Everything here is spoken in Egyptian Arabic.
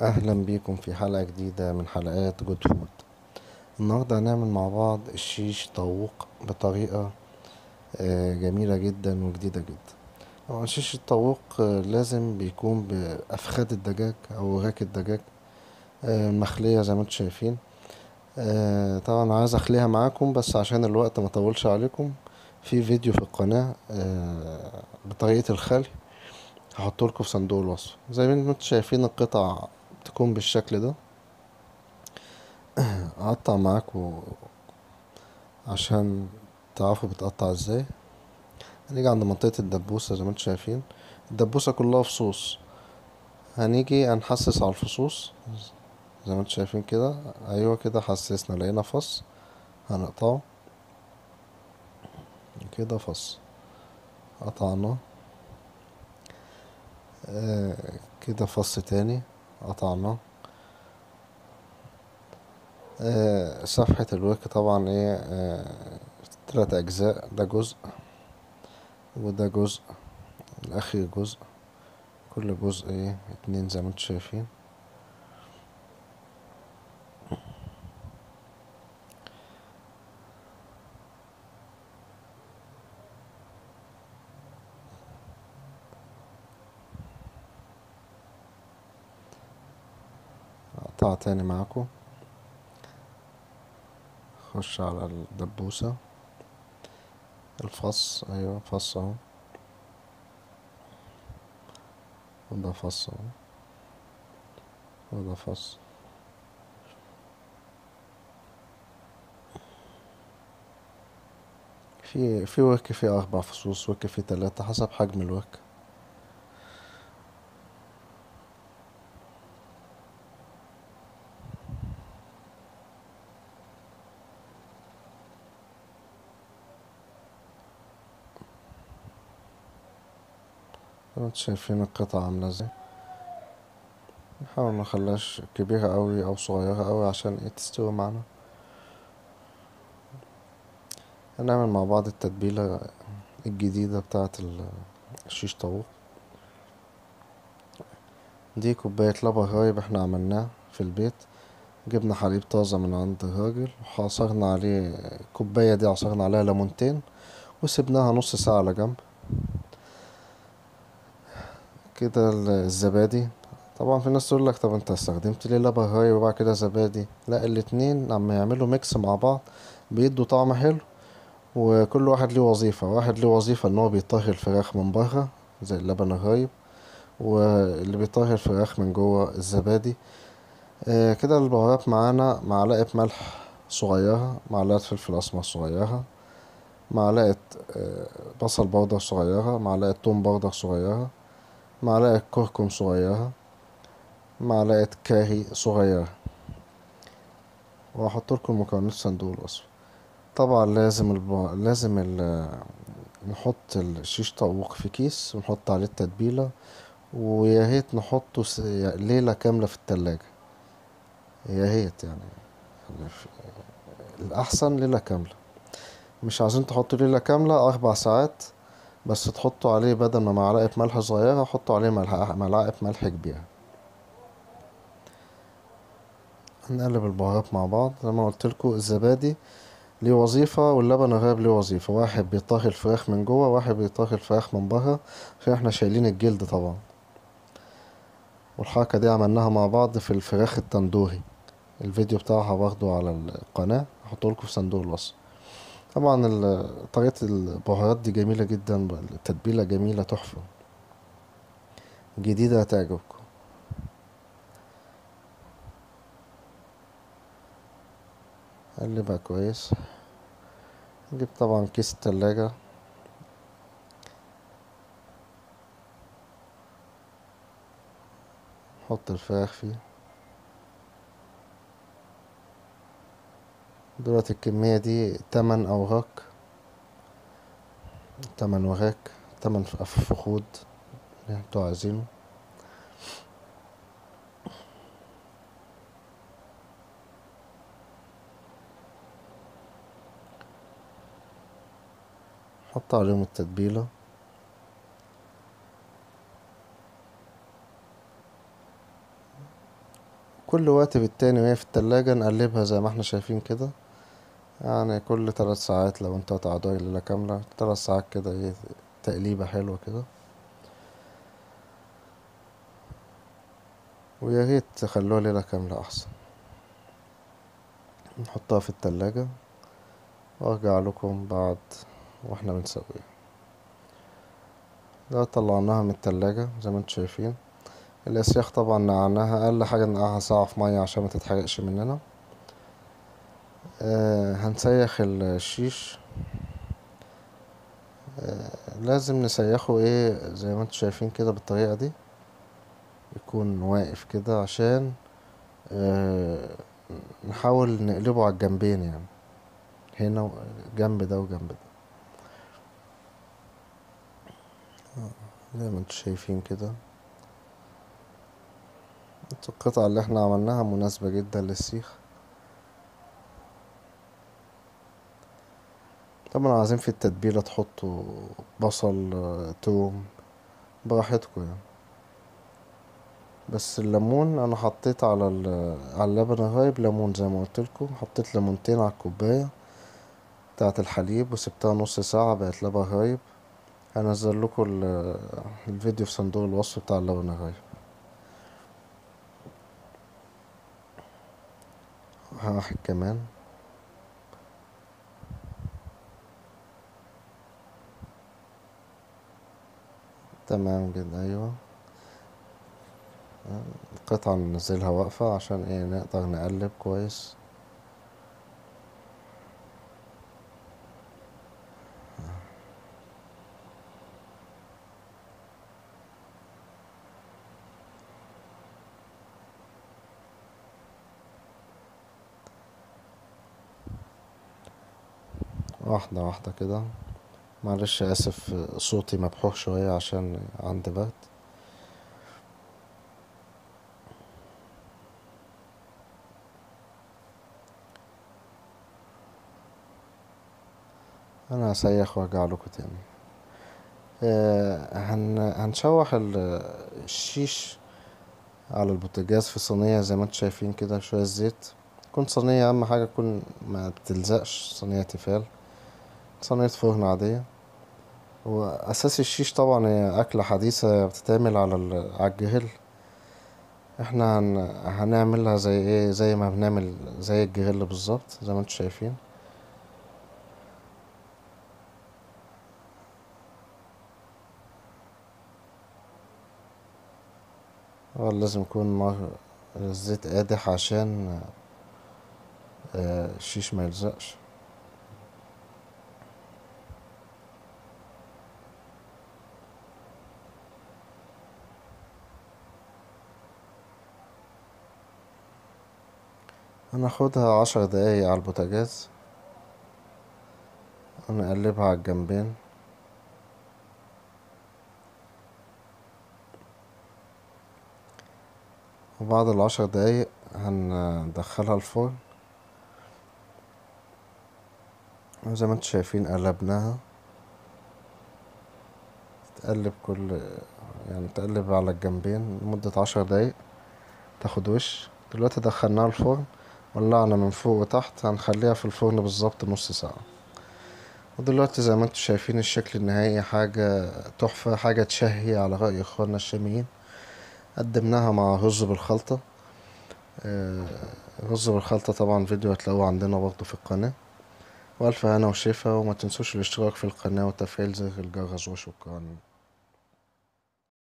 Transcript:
اهلا بيكم في حلقة جديدة من حلقات جود فود النهاردة هنعمل مع بعض الشيش طاووق بطريقة آه، جميلة جدا وجديدة جدا طبعا شيش الطاووق آه، لازم بيكون بأفخاد الدجاج أو وراك الدجاج آه، مخلية زي ما انتم شايفين آه، طبعا عايز اخليها معاكم بس عشان الوقت ما طولش عليكم في فيديو في القناة آه، بطريقة الخلي هحطه لكم في صندوق الوصف زي ما انتم شايفين القطع تكون بالشكل ده هقطع معاكم عشان تعرفوا بتقطع ازاي هنيجي عند منطقة الدبوسة زي ما انتم شايفين الدبوسة كلها فصوص هنيجي هنحسس على الفصوص زي ما انتم شايفين كده ايوه كده حسسنا لقينا فص هنقطعه كده فص قطعناه آه كده فص تاني قطعناه آه صفحة الورك طبعا ايه آه تلات أجزاء ده جزء وده جزء الأخير جزء كل جزء ايه اتنين زي ما انتم شايفين اقطع تاني معاكم خش على الدبوسة الفص ايوه فص اهو وده فص اهو وده فص في في ورك فيه أربع فصوص ورك فيه تلاتة حسب حجم الورك زي ما انتوا شايفين القطعة عاملة ازاي نحاول منخليهاش كبيرة أوي أو صغيرة أوي عشان ايه تستوي معانا هنعمل مع بعض التتبيلة الجديدة بتاعة ال- الشيش طاووق دي كوباية لبن رايب احنا عملناه في البيت جبنا حليب طازة من عند الراجل وعصرنا عليه الكوباية دي عصرنا عليها ليمونتين وسبناها نص ساعة على جنب كده ال- الزبادي طبعا في ناس تقول لك طب انت استخدمت ليه لبن رايب وبعد كده زبادي لا الاتنين لما يعملوا ميكس مع بعض بيدوا طعم حلو وكل واحد ليه وظيفة واحد ليه وظيفة ان هو بيطهي الفراخ من بره زي اللبن الرايب واللي بيطهي الفراخ من جوه الزبادي آه كده البهارات معانا معلقة ملح صغيرة معلقة فلفل أسمر صغيرة معلقة آه بصل بودر صغيرة معلقة توم بودر صغيرة معلقة كركم صغيرة معلقة كاري صغيرة وهحط لكم مكونات صندوق الوصف طبعا لازم الب... لازم ال... نحط الشيش طاووق في كيس ونحط عليه التتبيلة ويا ريت نحطه س... ليلة كاملة في التلاجة يا ريت يعني يعني في- الأحسن ليلة كاملة مش عايزين تحطوا ليلة كاملة أربع ساعات بس تحطوا عليه بدل ما معلقة ملح صغيرة حطوا عليه ملح... ملعقة ملح كبيرة نقلب البهارات مع بعض زي ما قلت لكم الزبادي ليه وظيفة واللبن الرايب ليه وظيفة واحد بيطهي الفراخ من جوه واحد بيطهي الفراخ من بره عشان احنا شايلين الجلد طبعا والحركة دي عملناها مع بعض في الفراخ التندوري الفيديو بتاعها واخده على القناة هحطه لكم في صندوق الوصف طبعا ال- طريقة البهارات دي جميلة جدا التتبيلة جميلة تحفة جديدة هتعجبكم قلبها كويس نجيب طبعا كيس التلاجة نحط الفراخ فيه دلوقتي الكمية دي تمن أوراق تمن وراك تمن ف- فخود اللي انتوا عايزينه حط عليهم التتبيلة كل وقت بالتاني وهي في التلاجة نقلبها زي ما احنا شايفين كده يعني كل تلات ساعات لو انت هتقعدها ليلة كاملة تلات ساعات كده ايه تقليبة حلوة كده ويا ريت تخلوها ليلة كاملة احسن نحطها في التلاجة وارجع لكم بعد واحنا بنسويها ده طلعناها من التلاجة زي ما انتم شايفين الاسياخ طبعا نقعناها اقل حاجة نقعها ساعة في مية عشان ما تتحرقش مننا آه هنسيخ الشيش آه لازم نسيخه ايه زي ما انتم شايفين كده بالطريقة دي يكون واقف كده عشان آه نحاول نقلبه على الجنبين يعني هنا جنب ده وجنب ده زي ما انتم شايفين كده القطعة اللي احنا عملناها مناسبة جدا للسيخ طبعا عايزين في التتبيلة تحطوا بصل توم براحتكم يعني بس الليمون انا حطيت على على اللبن الرايب ليمون زي ما قلتلكوا حطيت ليمونتين على الكوباية بتاعة الحليب وسبتها نص ساعة بقت لبن رايب هنزل لكم الفيديو في صندوق الوصف بتاع اللبن الرايب واحد كمان تمام جدا ايوه القطعة ننزلها واقفة عشان ايه نقدر نقلب كويس واحدة واحدة كده معلش اسف صوتي مبحوح شوية عشان عندي برد انا هسيخ وارجع لكم تاني آه هن هنشوح الشيش على البوتاجاز في صينية زي ما انتم شايفين كده شوية زيت تكون صينية اهم حاجة تكون ما بتلزقش صينية تيفال صينية فرن عادية واساس الشيش طبعا هي اكلة حديثة بتتعمل على على الجريل احنا هن... هنعملها زي ايه زي ما بنعمل زي الجريل بالظبط زي ما انتم شايفين اه لازم يكون نار الزيت قادح عشان الشيش ما يلزقش هناخدها عشر دقايق على البوتاجاز ونقلبها على الجنبين وبعد العشر دقايق هندخلها الفرن وزي ما انتم شايفين قلبناها تقلب كل يعني تقلب على الجنبين لمدة عشر دقايق تاخد وش دلوقتي دخلناها الفرن ولعنا من فوق وتحت هنخليها في الفرن بالظبط نص ساعة ودلوقتي زي ما انتم شايفين الشكل النهائي حاجة تحفة حاجة تشهي على رأي اخواننا الشاميين قدمناها مع رز بالخلطة رز بالخلطة طبعا فيديو هتلاقوه عندنا برضه في القناة وألف هنا وشفا وما تنسوش الاشتراك في القناة وتفعيل زر الجرس وشكرا